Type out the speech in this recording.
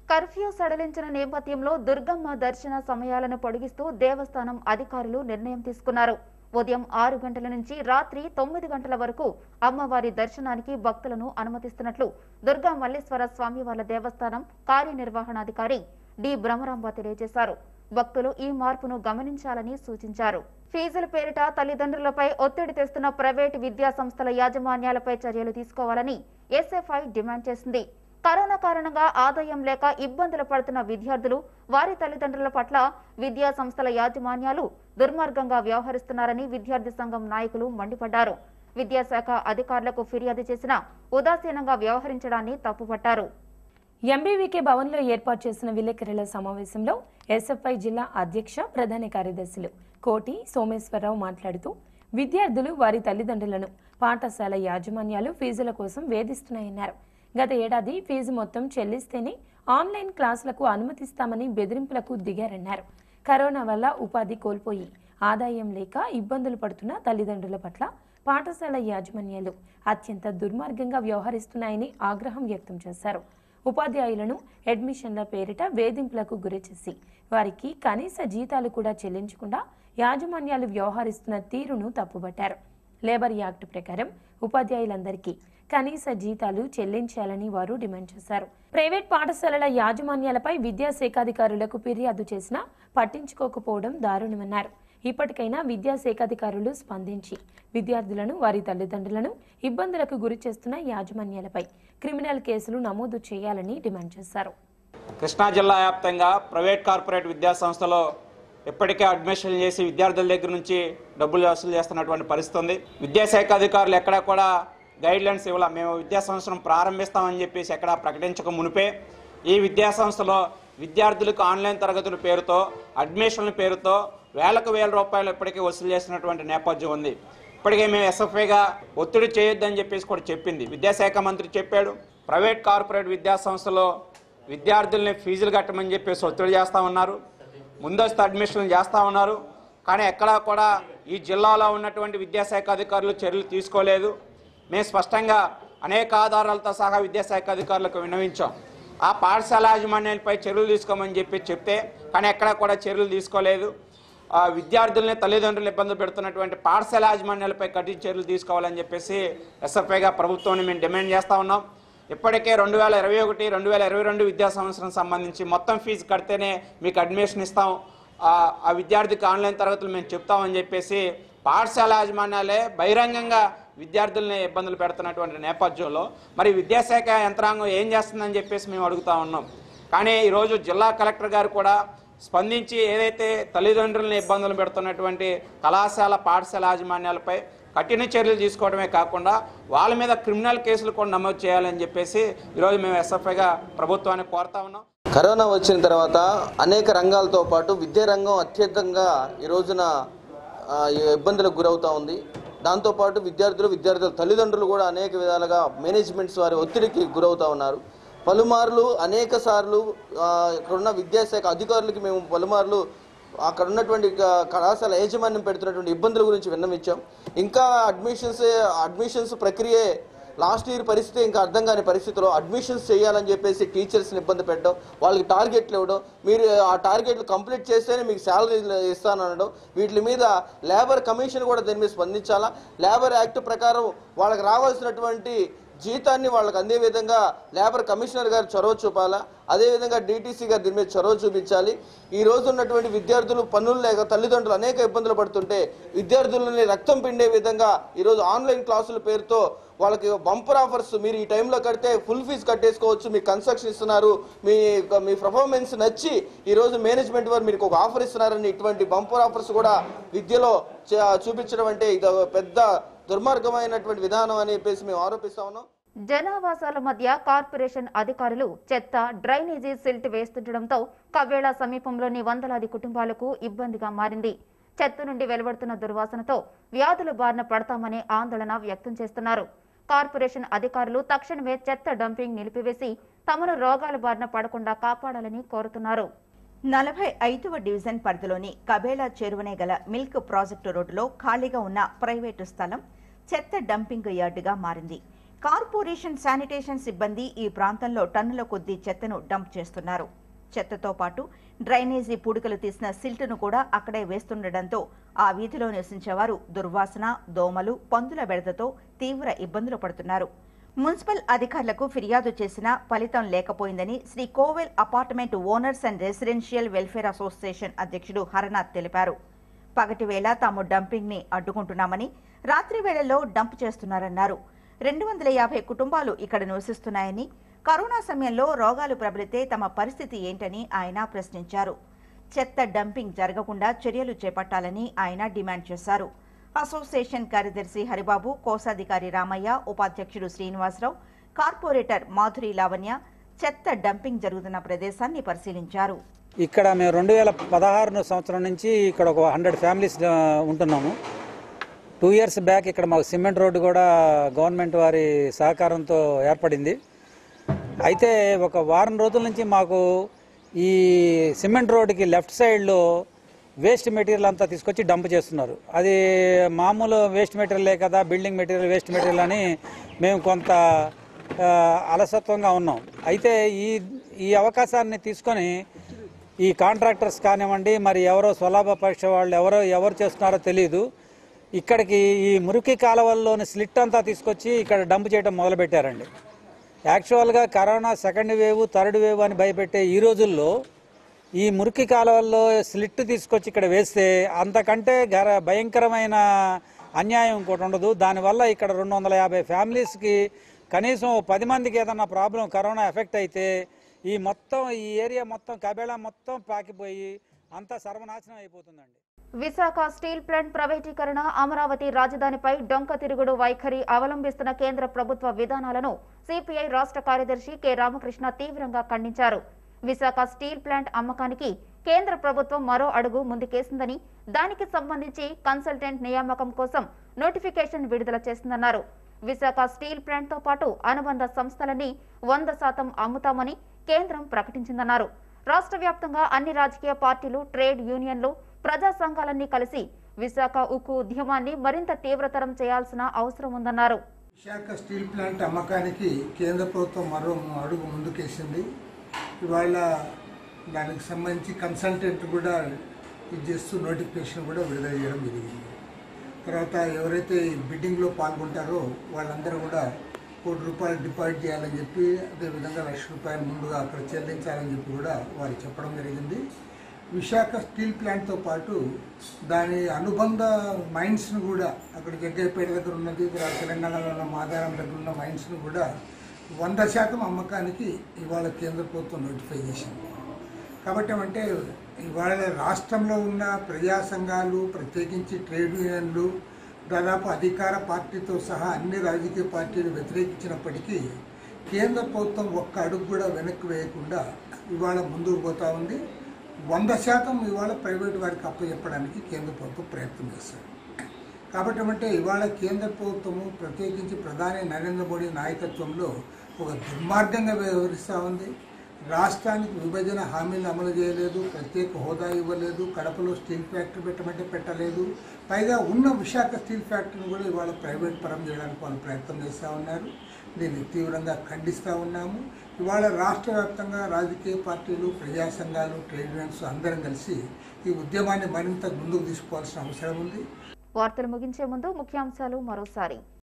curfew సడలించిన నేపథ్యంలో దుర్గమ్మ దర్శన సమయాలను పొడిగిస్తూ దేవస్థానం అధికారులు నిర్ణయం తీసుకున్నారు ఉదయం ఆరు గంటల నుంచి రాత్రి తొమ్మిది గంటల వరకు అమ్మవారి దర్శనానికి భక్తులను అనుమతిస్తున్నట్లు దుర్గా మల్లేశ్వర స్వామివార్ల దేవస్థానం కార్యనిర్వహణాధికారి డి భ్రమరాంబ తెలియజేశారు భక్తులు ఈ మార్పును గమనించాలని సూచించారు ఫీజుల పేరిట తల్లిదండ్రులపై ఒత్తిడి తెస్తున్న ప్రైవేటు విద్యా సంస్థల యాజమాన్యాలపై చర్యలు తీసుకోవాలని ఎస్ఎఫ్ఐ డిమాండ్ చేసింది కరోనా కారణంగా ఆదాయం లేక ఇబ్బందులు పడుతున్న విద్యార్థులు వారి తల్లిదండ్రుల పట్ల విద్యా సంస్థల యాజమాన్యాలు దుర్మార్గంగా వ్యవహరిస్తున్నారని విద్యార్థి సంఘం నాయకులు మండిపడ్డారు విద్యాశాఖ అధికారులకు ఫిర్యాదు చేసినా ఉదాసీనంగా వ్యవహరించడాన్ని తప్పుపట్టారు ఎంబీవీకే భవన్లో ఏర్పాటు చేసిన విలేకరుల సమావేశంలో ఎస్ఎఫ్ఐ జిల్లా అధ్యక్ష ప్రధాన కార్యదర్శులు కోటి సోమేశ్వరరావు మాట్లాడుతూ విద్యార్థులు వారి తల్లిదండ్రులను పాఠశాల యాజమాన్యాలు ఫీజుల కోసం వేధిస్తున్నాయన్నారు గత ఏడాది ఫీజు మొత్తం చెల్లిస్తేనే ఆన్లైన్ క్లాసులకు అనుమతిస్తామని బెదిరింపులకు దిగారన్నారు కరోనా వల్ల ఉపాధి కోల్పోయి ఆదాయం లేక ఇబ్బందులు పడుతున్న తల్లిదండ్రుల పట్ల పాఠశాల యాజమాన్యాలు అత్యంత దుర్మార్గంగా వ్యవహరిస్తున్నాయని ఆగ్రహం వ్యక్తం చేశారు ఉపాధ్యాయులను అడ్మిషన్ల పేరిట వేధింపులకు గురిచేసి వారికి కనీస జీతాలు కూడా చెల్లించకుండా యాజమాన్యాలు వ్యవహరిస్తున్న తీరును తప్పుబట్టారు లేబర్ యాక్ట్ ప్రకారం ఉపాధ్యాయులందరికీ కనీస జీతాలు చెల్లించాలని వారు డిమాండ్ చేశారు ప్రైవేట్ పాఠశాలల యాజమాన్యాలపై విద్యాశాఖాధికారులకు ఫిర్యాదు చేసినా పట్టించుకోకపోవడం దారుణమన్నారు ఇప్పటికైనా విద్యాశాఖాధికారులు స్పందించి విద్యార్థులను వారి తల్లిదండ్రులను ఇబ్బందులకు గురి చేస్తున్న యాజమాన్యాలపై క్రిమినల్ కేసులు నమోదు చేయాలని డిమాండ్ చేశారు కృష్ణా జిల్లా వ్యాప్తంగా ప్రైవేట్ కార్పొరేట్ విద్యా సంస్థలో ఇప్పటికే అడ్మిషన్ చేసి విద్యార్థుల దగ్గర నుంచి డబ్బులు వసూలు చేస్తున్నటువంటి పరిస్థితి ఉంది విద్యాశాఖ అధికారులు ఎక్కడా కూడా గైడ్ లైన్స్ ఇవ్వాల మేము విద్యా సంస్థను ప్రారంభిస్తామని చెప్పేసి ఎక్కడా ప్రకటించక మునిపే ఈ విద్యా సంస్థలో విద్యార్థులకు ఆన్లైన్ తరగతుల పేరుతో అడ్మిషన్ల పేరుతో వేలకు వేల రూపాయలు ఇప్పటికే వసూలు చేసినటువంటి నేపథ్యం ఉంది ఇప్పటికే మేము ఎస్ఎఫ్ఐగా ఒత్తిడి చేయొద్దని చెప్పేసి కూడా చెప్పింది విద్యాశాఖ మంత్రి చెప్పాడు ప్రైవేట్ కార్పొరేట్ విద్యా సంస్థలో విద్యార్థుల్ని ఫీజులు కట్టమని చెప్పేసి ఒత్తిడి చేస్తూ ఉన్నారు ముందస్తు అడ్మిషన్లు చేస్తూ ఉన్నారు కానీ ఎక్కడా కూడా ఈ జిల్లాలో ఉన్నటువంటి విద్యాశాఖ అధికారులు చర్యలు తీసుకోలేదు మేము స్పష్టంగా అనేక ఆధారాలతో సహా విద్యాశాఖ అధికారులకు విన్నవించాం ఆ పాఠశాల యాజమాన్యాలపై చర్యలు తీసుకోమని చెప్పి చెప్తే కానీ ఎక్కడా కూడా చర్యలు తీసుకోలేదు ఆ విద్యార్థుల్ని తల్లిదండ్రులు ఇబ్బంది పెడుతున్నటువంటి పాఠశాల యాజమాన్యాలపై కఠిన చర్యలు తీసుకోవాలని చెప్పేసి ఎస్ఎఫ్ఐగా ప్రభుత్వాన్ని మేము డిమాండ్ చేస్తూ ఉన్నాం ఇప్పటికే రెండు వేల ఇరవై ఒకటి రెండు వేల ఇరవై రెండు విద్యా సంవత్సరం సంబంధించి మొత్తం ఫీజు కడితేనే మీకు అడ్మిషన్ ఇస్తాం ఆ ఆ విద్యార్థికి ఆన్లైన్ తరగతులు మేము చెప్తామని చెప్పేసి పాఠశాల యాజమాన్యాలే బహిరంగంగా విద్యార్థుల్ని ఇబ్బందులు పెడుతున్నటువంటి నేపథ్యంలో మరి విద్యాశాఖ యంత్రాంగం ఏం చేస్తుందని చెప్పేసి మేము అడుగుతా ఉన్నాం కానీ ఈరోజు జిల్లా కలెక్టర్ గారు కూడా స్పందించి ఏదైతే తల్లిదండ్రులను ఇబ్బందులు పెడుతున్నటువంటి కళాశాల పాఠశాల యాజమాన్యాలపై కఠిన చర్యలు తీసుకోవడమే కాకుండా వాళ్ళ మీద క్రిమినల్ కేసులు కూడా నమోదు చేయాలని చెప్పేసి ఈరోజు మేము ఎస్ఎఫ్ఐగా ప్రభుత్వాన్ని కోరుతా ఉన్నాం కరోనా వచ్చిన తర్వాత అనేక రంగాలతో పాటు విద్యా రంగం అత్యధికంగా ఈ రోజున ఆ, ఈ ఇబ్బందులకు గురవుతా ఉంది దాంతోపాటు విద్యార్థులు విద్యార్థుల తల్లిదండ్రులు కూడా అనేక విధాలుగా మేనేజ్మెంట్స్ వారి ఒత్తిడికి గురవుతా ఉన్నారు పలుమార్లు అనేక సార్లు ఆ, ఇక్కడున్న విద్యాశాఖ అధికారులకి మేము పలుమార్లు అక్కడ ఉన్నటువంటి క- కళాశాల యాజమాన్యం పెడుతున్నటువంటి ఇబ్బందుల గురించి విన్నవించాం ఇంకా అడ్మిషన్స్ అడ్మిషన్స్ ప్రక్రియే లాస్ట్ ఇయర్ పరిస్థితి ఇంకా అర్థం కాని పరిస్థితిలో అడ్మిషన్స్ చేయాలని చెప్పేసి టీచర్స్ని ఇబ్బంది పెట్టడం వాళ్ళకి టార్గెట్లు ఇవ్వడం మీరు ఆ టార్గెట్లు కంప్లీట్ చేస్తేనే మీకు శాలరీ ఇస్తానడం వీటి మీద లేబర్ కమిషన్ కూడా దీని మీద స్పందించాలా లేబర్ యాక్ట్ ప్రకారం వాళ్ళకి రావాల్సినటువంటి జీతాన్ని వాళ్ళకి అందే విధంగా లేబర్ కమిషనర్ గారు చొరవ చూపాలా అదేవిధంగా డీటీసీ గారు దీని మీద చొరవ చూపించాలి ఈ రోజు ఉన్నటువంటి విద్యార్థులు పనులు లేక తల్లిదండ్రులు అనేక ఇబ్బందులు పడుతుంటే విద్యార్థులని రక్తం పిండే విధంగా ఈరోజు ఆన్లైన్ క్లాసుల పేరుతో వాళ్ళకి బంపర్ ఆఫర్స్ మీరు ఈ టైంలో కడితే ఫుల్ ఫీజు కట్టేసుకోవచ్చు మీకు కన్స్ట్రక్షన్ ఇస్తున్నారు మీ మీ పర్ఫార్మెన్స్ నచ్చి ఈ రోజు మేనేజ్మెంట్ వారు మీకు ఒక ఆఫర్ ఇస్తున్నారని ఇటువంటి బంపర్ ఆఫర్స్ కూడా విద్యలో చ- చూపించడం అంటే ఇది ఒక పెద్ద దుర్మార్గమైనటువంటి విధానం అని చెప్పేసి మేము ఆరోపిస్తా ఉన్నాం జనావాసాల మధ్య కార్పొరేషన్ అధికారులు చెత్త డ్రైనేజీ సిల్ట్ వేస్తుండటంతో కవ్వేళ సమీపంలోని వందలాది కుటుంబాలకు ఇబ్బందిగా మారింది చెత్త నుండి వెలువడుతున్న దుర్వాసనతో వ్యాధుల బారిన పడతామనే ఆందోళన వ్యక్తం చేస్తున్నారు కార్పొరేషన్ అధికారులు తక్షణమే చెత్త డంపింగ్ నిలిపివేసి తమను రోగాల బారిన పడకుండా కాపాడాలని కోరుతున్నారు నలభై ఐదవ డివిజన్ పరిధిలోని కబేలా చేరువనే గల మిల్క్ ప్రాజెక్టు రోడ్డులో ఖాళీగా ఉన్న ప్రైవేటు స్థలం చెత్త డంపింగ్ యార్డుగా మారింది కార్పొరేషన్ శానిటేషన్ సిబ్బంది ఈ ప్రాంతంలో టన్నుల కొద్దీ చెత్తను డంప్ చేస్తున్నారు చెత్తతో పాటు డ్రైనేజీ పూడికలు తీసిన సిల్టును కూడా అక్కడే వేస్తుండటంతో ఆ వీధిలో నివసించేవారు దుర్వాసన దోమలు పందుల బెడదతో తీవ్ర ఇబ్బందులు పడుతున్నారు మున్సిపల్ అధికారులకు ఫిర్యాదు చేసినా ఫలితం లేకపోయిందని Shri Kovel apartment owners and residential welfare association అధ్యక్షుడు హరనాథ్ తెలిపారు పగటి వేళ తాము డంపింగ్ ని అడ్డుకుంటున్నామని రాత్రి వేళల్లో డంప్ చేస్తున్నారన్నారు రెండు వందల యాభై కుటుంబాలు ఇక్కడ నివసిస్తున్నాయని కరోనా సమయంలో రోగాలు ప్రబలితే తమ పరిస్థితి ఏంటని ఆయన ప్రశ్నించారు చెత్త డంపింగ్ జరగకుండా చర్యలు చేపట్టాలని ఆయన డిమాండ్ చేశారు అసోసియేషన్ కార్యదర్శి హరిబాబు కోశాధికారి రామయ్య ఉపాధ్యక్షుడు శ్రీనివాసరావు కార్పొరేటర్ మాధురి లావణ్య చెత్త డంపింగ్ జరుగుతున్న ప్రదేశాన్ని పరిశీలించారు ఇక్కడ మేము రెండు వేల పదహారు సంవత్సరం నుంచి ఇక్కడ ఒక హండ్రెడ్ ఫ్యామిలీస్ ఆ, ఉంటున్నాము టూ ఇయర్స్ బ్యాక్ ఇక్కడ మాకు సిమెంట్ రోడ్డు కూడా గవర్నమెంట్ వారి సహకారంతో ఏర్పడింది అయితే ఒక వారం రోజుల నుంచి మాకు ఈ సిమెంట్ రోడ్డుకి లెఫ్ట్ సైడ్లో వేస్ట్ మెటీరియల్ అంతా తీసుకొచ్చి డంప్ చేస్తున్నారు అది మామూలు వేస్ట్ మెటీరియలే కదా బిల్డింగ్ మెటీరియల్ వేస్ట్ మెటీరియల్ అని మేము కొంత ఆ, అలసత్వంగా ఉన్నాం అయితే ఈ ఈ అవకాశాన్ని తీసుకొని ఈ కాంట్రాక్టర్స్ కానివ్వండి మరి ఎవరో స్వలాభ పరీక్ష వాళ్ళు ఎవరో ఎవరు చేస్తున్నారో తెలియదు ఇక్కడికి ఈ మురికి కాలువల్లోని స్లిట్ అంతా తీసుకొచ్చి ఇక్కడ డంప్ చేయడం మొదలుపెట్టారండి యాక్చువల్గా corona second wave third wave అని భయపెట్టే ఈ రోజుల్లో ఈ మురికి కాలువల్లో స్లిట్ తీసుకొచ్చి ఇక్కడ వేస్తే అంతకంటే గర భయంకరమైన అన్యాయం ఇంకోటి ఉండదు దానివల్ల ఇక్కడ రెండు వందల యాభై ఫ్యామిలీస్కి కనీసం ఓ పది మందికి ఏదన్నా ప్రాబ్లం కరోనా ఎఫెక్ట్ అయితే ఈ మొత్తం ఈ ఏరియా మొత్తం కబేళా మొత్తం పాకిపోయి అంతా సర్వనాశనం అయిపోతుందండి విశాఖ స్టీల్ ప్లాంట్ ప్రైవేటీకరణ అమరావతి రాజధానిపై డొంక తిరుగుడు వైఖరి అవలంబిస్తున్న కేంద్ర ప్రభుత్వ విధానాలను సిపిఐ రాష్ట్ర కార్యదర్శి కె రామకృష్ణ తీవ్రంగా ఖండించారు విశాఖ స్టీల్ ప్లాంట్ అమ్మకానికి కేంద్ర ప్రభుత్వం మరో అడుగు ముందుకేసిందని దానికి సంబంధించి కన్సల్టెంట్ నియామకం కోసం నోటిఫికేషన్ విడుదల చేసిందన్నారు విశాఖ స్టీల్ ప్లాంట్ తో పాటు అనుబంధ సంస్థలని వంద శాతం అమ్ముతామని కేంద్రం ప్రకటించిందన్నారు రాష్ట్ర వ్యాప్తంగా అన్ని రాజకీయ పార్టీలు ట్రేడ్ యూనియన్లు ప్రజా సంఘాలన్నీ కలిసి విశాఖ ఉక్కు ఉద్యమాన్ని మరింత తీవ్రతరం చేయాల్సిన అవసరం ఉందన్నారు విశాఖ స్టీల్ ప్లాంట్ అమ్మకానికి కేంద్ర ప్రభుత్వం మరో అడుగు ముందుకేసింది ఇవాళ దానికి సంబంధించి కన్సల్టెంట్ కూడా ఇది చేస్తూ నోటిఫికేషన్ కూడా విడుదల చేయడం జరిగింది తర్వాత ఎవరైతే ఈ బిడ్డింగ్లో పాల్గొంటారో వాళ్ళందరూ కూడా కోటి రూపాయలు డిపాజిట్ చేయాలని చెప్పి అదేవిధంగా లక్ష రూపాయలు ముందుగా అక్కడ చెల్లించాలని చెప్పి కూడా వారు చెప్పడం జరిగింది విశాఖ స్టీల్ ప్లాంట్తో పాటు దాని అనుబంధ మైన్స్ను కూడా అక్కడ జగ్గైపేట దగ్గర ఉన్నది తర్వాత తెలంగాణలో ఉన్న మాదారం దగ్గర ఉన్న మైన్స్ను కూడా వంద శాతం అమ్మకానికి ఇవాళ కేంద్ర ప్రభుత్వం నోటిఫై చేసింది కాబట్టి ఏమంటే ఇవాళ రాష్ట్రంలో ఉన్న ప్రజా సంఘాలు ప్రత్యేకించి ట్రేడ్ యూనియన్లు దాదాపు అధికార పార్టీతో సహా అన్ని రాజకీయ పార్టీలు వ్యతిరేకించినప్పటికీ కేంద్ర ప్రభుత్వం ఒక్క అడుగు కూడా వెనక్కి వేయకుండా ఇవాళ ముందుకు పోతా ఉంది వంద శాతం ఇవాళ ప్రైవేట్ వారికి అప్పచెప్పడానికి కేంద్ర ప్రభుత్వం ప్రయత్నం చేస్తారు కాబట్టి ఏమంటే ఇవాళ కేంద్ర ప్రభుత్వము ప్రత్యేకించి ప్రధాని నరేంద్ర మోడీ నాయకత్వంలో ఒక దుర్మార్గంగా వ్యవహరిస్తూ ఉంది రాష్ట్రానికి విభజన హామీలు అమలు చేయలేదు ప్రత్యేక హోదా ఇవ్వలేదు కడపలో స్టీల్ ఫ్యాక్టరీ పెట్టమంటే పెట్టలేదు పైగా ఉన్న విశాఖ స్టీల్ ఫ్యాక్టరీని కూడా ఇవాళ ప్రైవేట్ పరం చేయడానికి వాళ్ళు ప్రయత్నం చేస్తూ ఉన్నారు దీన్ని తీవ్రంగా ఖండిస్తూ ఉన్నాము ఇవాళ రాష్ట్ర వ్యాప్తంగా రాజకీయ పార్టీలు ప్రజా సంఘాలు ట్రేడ్ యూనియన్స్ అందరం కలిసి ఈ ఉద్యమాన్ని మరింత ముందుకు తీసుకోవాల్సిన అవసరం ఉంది వార్తలు ముగించే ముందు ముఖ్యాంశాలు మరోసారి